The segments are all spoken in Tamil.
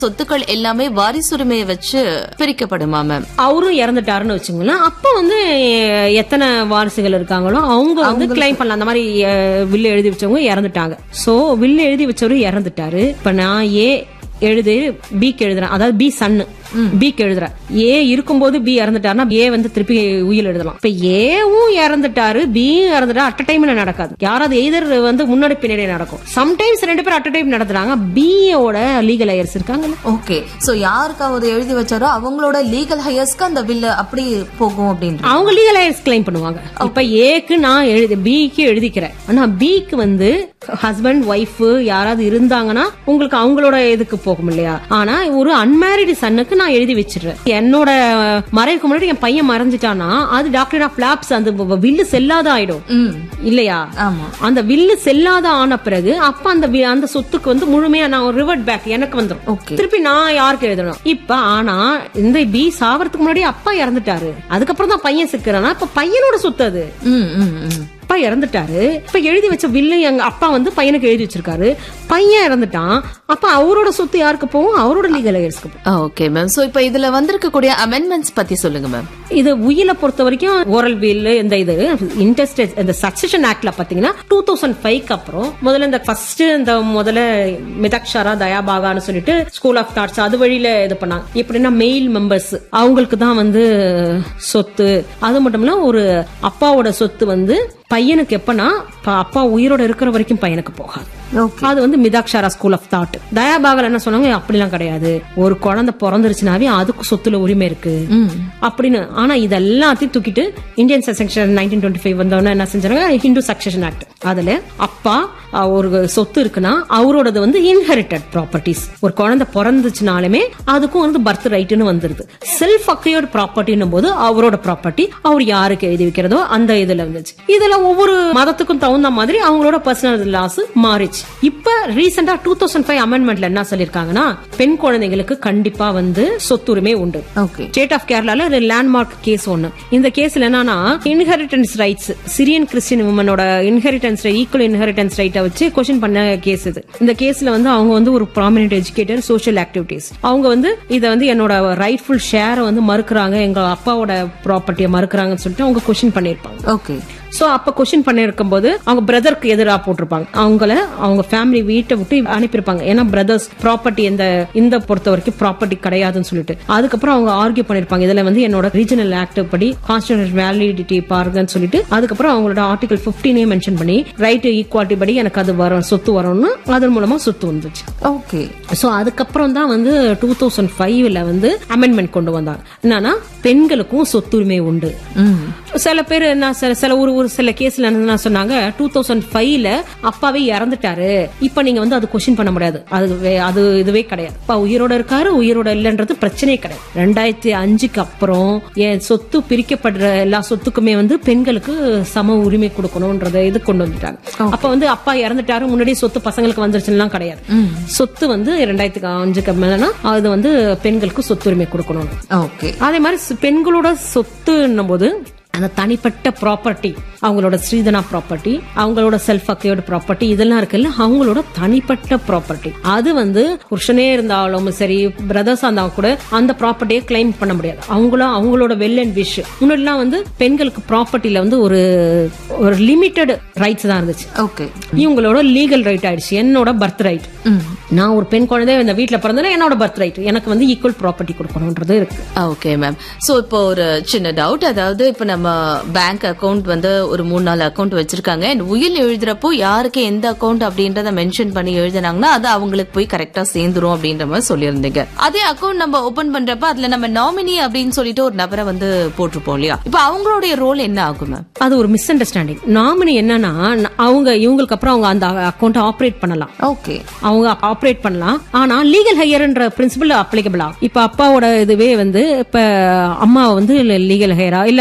சொத்துக்கள் எல்லாமே வாரிசுரிமையை வச்சு பிரிக்கப்படுமா மேம் அவரும் இறந்துட்டாருன்னு வச்சுங்களேன் அப்ப வந்து எ- எத்தனை வாரிசுகள் இருக்காங்களோ அவங்க வந்து கிளைம் பண்ணலாம் அந்த மாதிரி அஹ், வில்லு எழுதி வச்சவங்க இறந்துட்டாங்க சோ வில்லு எழுதி வச்சவரு இறந்துட்டாரு இப்ப நான் ஏ எழுதி பிக்கு எழுதுறேன் அதாவது பி சன்னு பிக்கு எழுதுறேன் ஏ இருக்கும்போது பி இறந்துட்டாருன்னா ஏ வந்து திருப்பி உயில் எழுதலாம் இப்ப ஏவும் இறந்துட்டாரு பியும் இறந்துட்டா அட் டைம்ல நடக்காது யாராவது எய்தர் வந்து முன்னாடி பின்னாடி நடக்கும் சம்டைம்ஸ் ரெண்டு பேரும் அட் டைம் நடத்துறாங்க பியோட லீகல் ஐயர்ஸ் இருக்காங்கல்ல ஓகே சோ யாருக்காவது எழுதி வச்சாரோ அவங்களோட லீகல் ஹையர்ஸ்க்கு அந்த பில்லு அப்படி போகும் அப்படின்ற அவங்க லீகல் ஐயர்ஸ் கிளைம் பண்ணுவாங்க இப்ப ஏக்கு நான் எழுதி பிக்கு எழுதிக்கிறேன் ஆனா பிக்கு வந்து ஹஸ்பண்ட் ஒய்ஃப் யாராவது இருந்தாங்கன்னா உங்களுக்கு அவங்களோட இதுக்கு போகும் இல்லையா ஆனா ஒரு அன்மேரிடு சன்னுக்கு நான் எழுதி வச்சிடுறேன் என்னோட மறைவுக்கு முன்னாடி என் பையன் மறைஞ்சிட்டானா அது டாக்டர் ஆஃப் லேப்ஸ் அந்த வில்லு செல்லாத ஆயிடும் ம் இல்லையா ஆமா அந்த வில்லு செல்லாத ஆன பிறகு அப்ப அந்த வி- அந்த சொத்துக்கு வந்து முழுமையா நான் ரிவர்ட் பேக் எனக்கு வந்துரும் ஓகே திருப்பி நான் யாருக்கு எழுதணும் இப்ப ஆனா இந்த பி சாவறதுக்கு முன்னாடி அப்பா இறந்துட்டாரு அதுக்கப்புறம் தான் பையன் சிக்கிறானா இப்ப பையனோட சொத்து அது ம் ம் ம் அப்பா இறந்துட்டாரு இப்ப எழுதி வச்ச வில்லு எங்க அப்பா வந்து பையனுக்கு எழுதி வச்சிருக்காரு பையன் இறந்துட்டான் அப்ப அவரோட சொத்து யாருக்கு போகும் அவரோட லீகல் ஐயர்ஸ்க்கு போகும் ஓகே மேம் சோ இப்போ இதுல வந்திருக்கக்கூடிய அமெண்ட்மெண்ட்ஸ் பத்தி சொல்லுங்க மேம் இது உயில பொறுத்த வரைக்கும் ஓரல் வீல் இந்த இது இன்டெஸ்டட் இந்த சக்சஷன் ஆக்ட்ல பாத்தீங்கன்னா டூ தௌசண்ட் ஃபைவ்க்கு அப்புறம் முதல்ல இந்த ஃபர்ஸ்ட் இந்த முதல்ல மிதக்ஷரா தயாபாகான்னு சொல்லிட்டு ஸ்கூல் ஆஃப் தாட்ஸ் அது வழியில இது பண்ணாங்க எப்படின்னா மெயில் மெம்பர்ஸ் அவங்களுக்கு தான் வந்து சொத்து அது மட்டும் இல்ல ஒரு அப்பாவோட சொத்து வந்து பையனுக்கு எப்பனா ப- அப்பா உயிரோட இருக்கிற வரைக்கும் பையனுக்கு போகாது ஓகே அது வந்து Mitakshara school of thought Dayabhaga என்ன சொன்னாங்க அப்படிலாம் கிடையாது ஒரு குழந்தை பிறந்துருச்சுனாவே அதுக்கு சொத்துல உரிமை இருக்கு அப்படின்னு ஆனா இது எல்லாத்தையும் தூக்கிட்டு Indian section nineteen twenty five வந்தவொடனே என்ன செஞ்சாங்க ஹிந்து சக்சஷன் ஆக்ட் அதுல அப்பா அஹ், ஒரு சொத்து இருக்குன்னா அவரோடது வந்து இன்ஹெரிட்டட் ப்ராப்பர்ட்டிஸ் ஒரு குழந்தை பிறந்துச்சுனாலுமே அதுக்கும் வந்து பர்த் ரைட்னு வந்துருது செல்ஃப் அக்கையோட ப்ராப்பர்ட்டின்னும் போது அவரோட ப்ராப்பர்ட்டி அவர் யாருக்கு எழுதி வைக்கிறதோ அந்த இதுல இருந்துச்சு இதுல ஒவ்வொரு மதத்துக்கும் தகுந்த மாதிரி அவங்களோட பர்சனல் லாஸ் மாறிச்சு இப்ப ரீசெண்டா டூ தௌசண்ட் ஃபைவ் அமெண்ட்மெண்ட்ல என்ன சொல்லிருக்காங்கன்னா பெண் குழந்தைகளுக்கு கண்டிப்பா வந்து சொத்துரிமை உண்டு ஓகே ஸ்டேட் ஆஃப் கேரளால ஒரு லேண்ட்மார்க் கேஸ் ஒன்னு இந்த கேஸ்ல என்னன்னா இன்ஹெரிட்டன்ஸ் ரைட்ஸ் சிரியன் கிறிஸ்டியன் உமனோட இன்ஹெரிட்டன்ஸ் ஈக்குவல் இன்ஹெரிட்டன்ஸ் ரைட்டை வச்சு கொஸ்டின் பண்ண கேஸ் இது இந்த கேஸ்ல வந்து அவங்க வந்து ஒரு ப்ராமினென்ட் எஜுகேட்டர் சோஷியல் ஆக்டிவிட்டிஸ் அவங்க வந்து இதை வந்து என்னோட ரைட்ஃபுல் ஷேரை வந்து மறுக்கிறாங்க எங்க அப்பாவோட ப்ராப்பர்ட்டியை மறுக்கிறாங்கன்னு சொல்லிட்டு அவங்க கொஸ்டின் பண்ணிருப்பாங்க ஓகே சோ அப்ப கொஸ்டின் பண்ணிருக்கும் போது அவங்க பிரதருக்கு எதிராக போட்டிருப்பாங்க அவங்கள அவங்க ஃபேமிலி வீட்டை விட்டு அனுப்பியிருப்பாங்க ஏன்னா பிரதர்ஸ் ப்ராப்பர்ட்டி இந்த இந்த பொறுத்த வரைக்கும் ப்ராப்பர்ட்டி கிடையாதுன்னு சொல்லிட்டு அதுக்கப்புறம் அவங்க ஆர்கியூ பண்ணிருப்பாங்க இதுல வந்து என்னோட ரீஜனல் ஆக்ட் படி கான்ஸ்டியூஷன் வேலிடிட்டி பாருங்கன்னு சொல்லிட்டு அதுக்கப்புறம் அவங்களோட ஆர்டிகல் பிப்டீனே மென்ஷன் பண்ணி ரைட் ஈக்குவாலிட்டி படி எனக்கு அது வரும் சொத்து வரும்னு அதன் மூலமா சொத்து வந்துச்சு ஓகே சோ அதுக்கப்புறம் தான் வந்து டூ தௌசண்ட் ஃபைவ்ல வந்து அமெண்ட்மெண்ட் கொண்டு வந்தாங்க என்னன்னா பெண்களுக்கும் சொத்துரிமை உண்டு ம் சில பேர் என்ன சில சில ஒரு ஒரு சில கேஸ்ல என்ன சொன்னாங்க டூ தௌசண்ட் ஃபைவ்ல அப்பாவே இறந்துட்டாரு இப்ப நீங்க வந்து அது கொஸ்டின் பண்ண முடியாது அது வே- அது இதுவே கிடையாது அப்பா உயிரோட இருக்காரு உயிரோட இல்லைன்றது பிரச்சனையே கிடையாது ரெண்டாயிரத்தி அஞ்சுக்கு அப்புறம் என் சொத்து பிரிக்கப்படுற எல்லா சொத்துக்குமே வந்து பெண்களுக்கு சம உரிமை கொடுக்கணும்ன்றத இது கொண்டு வந்துட்டாங்க அப்ப வந்து அப்பா இறந்துட்டாரு முன்னாடியே சொத்து பசங்களுக்கு வந்துருச்சுலாம் கிடையாது சொத்து வந்து ரெண்டாயிரத்தி அஞ்சுக்கு மேலனா அது வந்து பெண்களுக்கு சொத்துரிமை கொடுக்கணும் ஓகே அதே மாதிரி ஸ்- பெண்களோட சொத்துன்னும் போது அந்த தனிப்பட்ட ப்ராப்பர்ட்டி அவங்களோட ஸ்ரீதனா ப்ராப்பர்ட்டி அவங்களோட செல்ஃப் அக்கையோட ப்ராப்பர்ட்டி இதெல்லாம் இருக்குல்ல அவங்களோட தனிப்பட்ட ப்ராப்பர்ட்டி அது வந்து புருஷனே இருந்தாலும் சரி பிரதர்ஸ் இருந்தாலும் கூட அந்த ப்ராப்பர்ட்டியை கிளைம் பண்ண முடியாது அவங்களும் அவங்களோட வெல் அண்ட் விஷ் முன்னாடிலாம் வந்து பெண்களுக்கு ப்ராப்பர்ட்டில வந்து ஒரு ஒரு லிமிட்டெட் ரைட்ஸ் தான் இருந்துச்சு ஓகே இவங்களோட லீகல் ரைட் ஆயிடுச்சு என்னோட பர்த் ரைட் நான் ஒரு பெண் குழந்தை இந்த வீட்ல பிறந்தேன்னா என்னோட பர்த் ரைட் எனக்கு வந்து ஈக்குவல் ப்ராப்பர்ட்டி கொடுக்கணும்ன்றது இருக்கு ஓகே மேம் சோ இப்போ ஒரு சின்ன டவுட் அதாவது இப்போ நம்ம பேங்க் அக்கவுண்ட் வந்து ஒரு மூணு நாலு அக்கவுண்ட் வச்சிருக்காங்க and உயில் எழுதுறப்போ யாருக்கு எந்த அக்கவுண்ட் அப்படின்றத மென்ஷன் பண்ணி எழுதுனாங்கன்னா அது அவங்களுக்கு போய் கரெக்டா சேர்ந்துரும் அப்படின்ற மாதிரி சொல்லியிருந்தீங்க அதே அக்கவுண்ட் நம்ம ஓபன் பண்றப்ப அதுல நம்ம நாமினி அப்படின்னு சொல்லிட்டு ஒரு நபரை வந்து போட்டிருப்போம் இல்லையா இப்போ அவங்களுடைய ரோல் என்ன ஆகும் மேம் அது ஒரு மிஸ் அண்டர்ஸ்டாண்டிங் நாமினி என்னன்னா ந- அவங்க இவங்களுக்கு அப்புறம் அவங்க அந்த அக்கௌண்ட் ஆப்ரேட் பண்ணலாம் ஓகே அவங்க ஆப்ரேட் பண்ணலாம் ஆனா லீகல் ஹையர்ன்ற பிரின்சிபல் அப்ளிகபிள் ஆகும் இப்ப அப்பாவோட இதுவே வந்து இப்ப அம்மா வந்து லீகல் ஹையரா இல்ல நான் நாமினி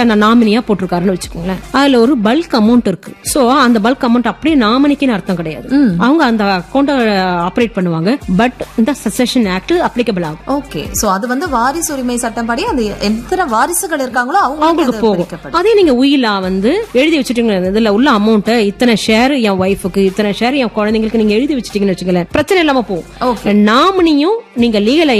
நாமினியா போட்டிருக்காருன்னு வச்சுக்கோங்களேன் அதுல ஒரு பல்க் அமௌண்ட் இருக்கு சோ அந்த பல்க் அமௌண்ட் அப்படியே நாமினிக்குன்னு அர்த்தம் கிடையாது அவங்க அந்த அக்கௌண்ட ஆபரேட் பண்ணுவாங்க பட் இந்த சசெஷன் ஆக்ட் அப்ளிகபிள் ஆகும் ஓகே சோ அது வந்து வாரிசு உரிமை சட்டம் படி அந்த எத்தனை வாரிசுகள் இருக்காங்களோ அவங்களுக்கு அவங்களுக்கு போகும் பிரிக்கப்படும் அதே நீங்க உயிலா வந்து எழுதி வச்சுட்டீங்க இதுல உள்ள அமௌண்ட் இத்தனை ஷேர் என் ஒய்ஃபுக்கு இத்தனை ஷேர் என் குழந்தைங்களுக்கு நீங்க எழுதி வச்சுட்டீங்கன்னு வச்சுக்கல பிரச்சனை இல்லாம போகும் நாமினியும் நீங்க லீகல்